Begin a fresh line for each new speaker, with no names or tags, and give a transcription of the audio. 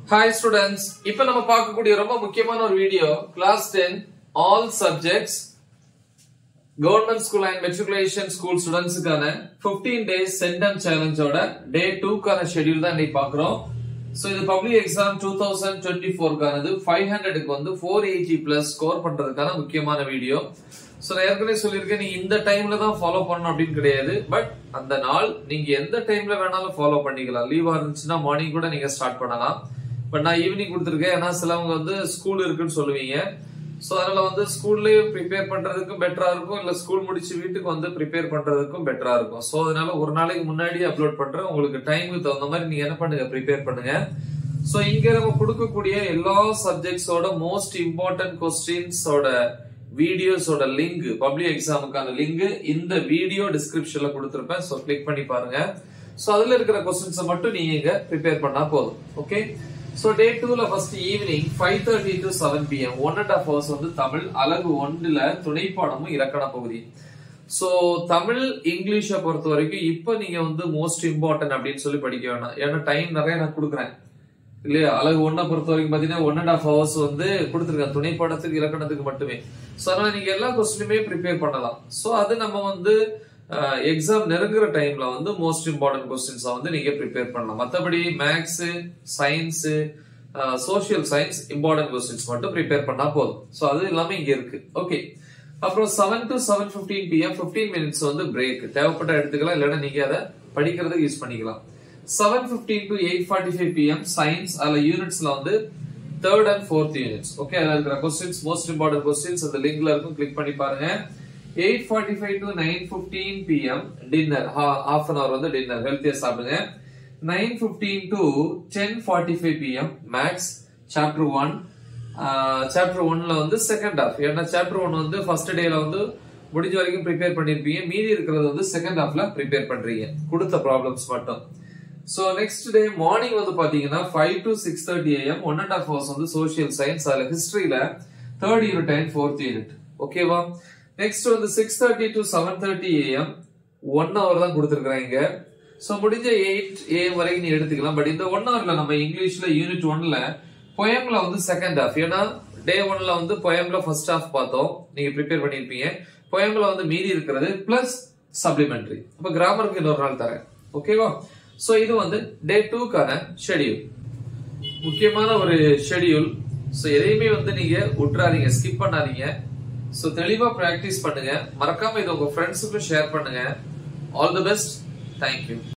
hi students இப்போ நம்ம பார்க்கக்கூடிய ரொம்ப முக்கியமான ஒரு video class ten all subjects government school and matriculation school ஸ்டூடெண்ட்ஸுக்கான 15 டேஸ் சென்டம் சேலஞ்சோட டே டூக்கான ஷெட்யூல் தான் இன்னைக்கு பார்க்குறோம் ஸோ இது public exam two thousand twenty ஃபோர்க்கானது ஃபைவ் ஹண்ட்ரடுக்கு வந்து ஃபோர் எயிட்டி பிளஸ் ஸ்கோர் பண்றதுக்கான முக்கியமான வீடியோ ஸோ நான் ஏற்கனவே சொல்லியிருக்கேன் நீங்க இந்த டைம்ல தான் ஃபாலோ பண்ணணும் அப்படின்னு கிடையாது பட் அந்த நாள் நீங்க எந்த டைம்ல வேணாலும் ஃபாலோ பண்ணிக்கலாம் லீவா இருந்துச்சுன்னா மார்னிங் கூட நீங்க ஸ்டார்ட் பண்ணலாம் பட் நான் ஈவினிங் கொடுத்துருக்கேன் ஏன்னா சிலவங்க வந்து ஸ்கூல் இருக்குன்னு சொல்லுவீங்க ஸோ அதனால வந்து ஸ்கூல்லயே ப்ரிப்பேர் பண்றதுக்கும் பெட்டரா இருக்கும் இல்ல ஸ்கூல் முடிச்சு வீட்டுக்கு வந்து ப்ரிப்பேர் பண்றதுக்கும் பெட்டரா இருக்கும் ஸோ அதனால ஒரு நாளைக்கு முன்னாடியே அப்லோட் பண்றேன் உங்களுக்கு டைமுக்கு தகுந்த மாதிரி நீங்க என்ன பண்ணுங்க ப்ரிப்பேர் பண்ணுங்க ஸோ இங்க நம்ம கொடுக்கக்கூடிய எல்லா சப்ஜெக்ட்ஸோட மோஸ்ட் இம்பார்ட்டன்ட் கொஸ்டின்ஸோட வீடியோஸோட லிங்க் பப்ளிக் எக்ஸாமுக்கான லிங்க் இந்த வீடியோ டிஸ்கிரிப்ஷன்ல கொடுத்துருப்பேன் ஸோ கிளிக் பண்ணி பாருங்க ஸோ அதுல இருக்கிற கொஸ்டின்ஸை மட்டும் நீங்க இங்க ப்ரிப்பேர் பண்ணா போதும் ஓகே ஸோ டே டூல first evening five thirty to seven PM one and half hours வந்து தமிழ் அழகு ஒன்றுல துணைப்பாடமும் இலக்கண பகுதி சோ தமிழ் இங்கிலீஷை பொறுத்த வரைக்கும் இப்போ நீங்க வந்து மோஸ்ட் இம்பார்ட்டன்ட் அப்படின்னு சொல்லி படிக்க வேணாம் ஏன்னா டைம் நிறைய நான் கொடுக்குறேன் இல்லையா அழகு ஒன்றை பொறுத்த வரைக்கும் பாத்தீங்கன்னா ஒன் அண்ட் ஹாஃப் ஹவர்ஸ் வந்து கொடுத்துருக்கேன் துணைப்பாடத்துக்கு இலக்கணத்துக்கு மட்டுமே சோ அதனால நீங்க எல்லா கொஸ்டினுமே ப்ரிப்பேர் பண்ணலாம் சோ அது நம்ம வந்து எக்ஸாம் நெருங்குற டைம்ல வந்து மோஸ்ட் இம்பார்ட்டன்ட் கொஸ்டின்ஸ் வந்து நீங்க ப்ரிப்பேர் பண்ணலாம் மத்தபடி maths science social science important questions மட்டும் ப்ரிப்பேர் பண்ணா போதும் சோ அது எல்லாமே இங்க இருக்கு ஓகே அப்புறம் seven to seven fifteen PM fifteen minutes வந்து பிரேக் தேவைப்பட்ட எடுத்துக்கலாம் இல்லைன்னா நீங்க அதை படிக்கிறதுக்கு யூஸ் பண்ணிக்கலாம் seven fifteen to eight forty five PM science அதுல யூனிட்ஸ்ல வந்து third and fourth units okay அதுல இருக்கிற கொஸ்டின்ஸ் மோஸ்ட் இம்பார்ட்டன்ட் கொஸ்டின்ஸ் அந்த லிங்க்ல இருக்கும் கிளிக் பண்ணி பாருங்க eight forty five to nine fifteen PM dinner half an hour வந்து டின்னர் ஹெல்த்தியா சாப்பிடுங்க nine fifteen to ten forty five PM maths chapter one chapter ஒன்ல வந்து செகண்ட் ஹாஃப் ஏன்னா சாப்டர் ஒன் வந்து ஃபர்ஸ்ட் டேல வந்து முடிஞ்ச வரைக்கும் ப்ரிப்பேர் பண்ணிருப்பீங்க மீதி இருக்கிறது வந்து செகண்ட் ஹாஃப்ல ப்ரிப்பேர் பண்றீங்க கொடுத்த ப்ராப்ளம்ஸ் மட்டும் சோ நெக்ஸ்ட் டே மார்னிங் வந்து பாத்தீங்கன்னா five to six thirty AM one and half hours வந்து சோசியல் சயின்ஸ் அதுல ஹிஸ்டரியில third unit and fourth unit ஓகேவா நெக்ஸ்ட் வந்து six thirty to seven thirty AM one hour தான் கொடுத்துருக்காங்க சோ முடிஞ்ச எயிட் ஏஎம் வரைக்கும் நீ எடுத்துக்கலாம் பட் இந்த ஒன் ஹவர்ல நம்ம இங்கிலீஷ்ல யூனிட் ஒன்ல பொயம்ல வந்து செகண்ட் ஹாஃப் ஏன்னா டே ஒன்ல வந்து பொயம்ல ஃபர்ஸ்ட் ஹாஃப் பார்த்தோம் நீங்க ப்ரிப்பேர் பண்ணிருப்பீங்க பொயம்ல வந்து மீதி இருக்கிறது பிளஸ் சப்ளிமெண்டரி அப்ப கிராமருக்கு இன்னொரு நாள் தரேன் ஓகேவா சோ இது வந்து டே டூக்கான ஷெடியூல் முக்கியமான ஒரு ஷெடியூல் சோ எதையுமே வந்து நீங்க விட்டுறாதீங்க ஸ்கிப் பண்ணாதீங்க சோ தெளிவா பிராக்டிஸ் பண்ணுங்க மறக்காம இதை உங்க ஃப்ரெண்ட்ஸுக்கும் ஷேர் பண்ணுங்க ஆல் தி பெஸ்ட் தேங்க்யூ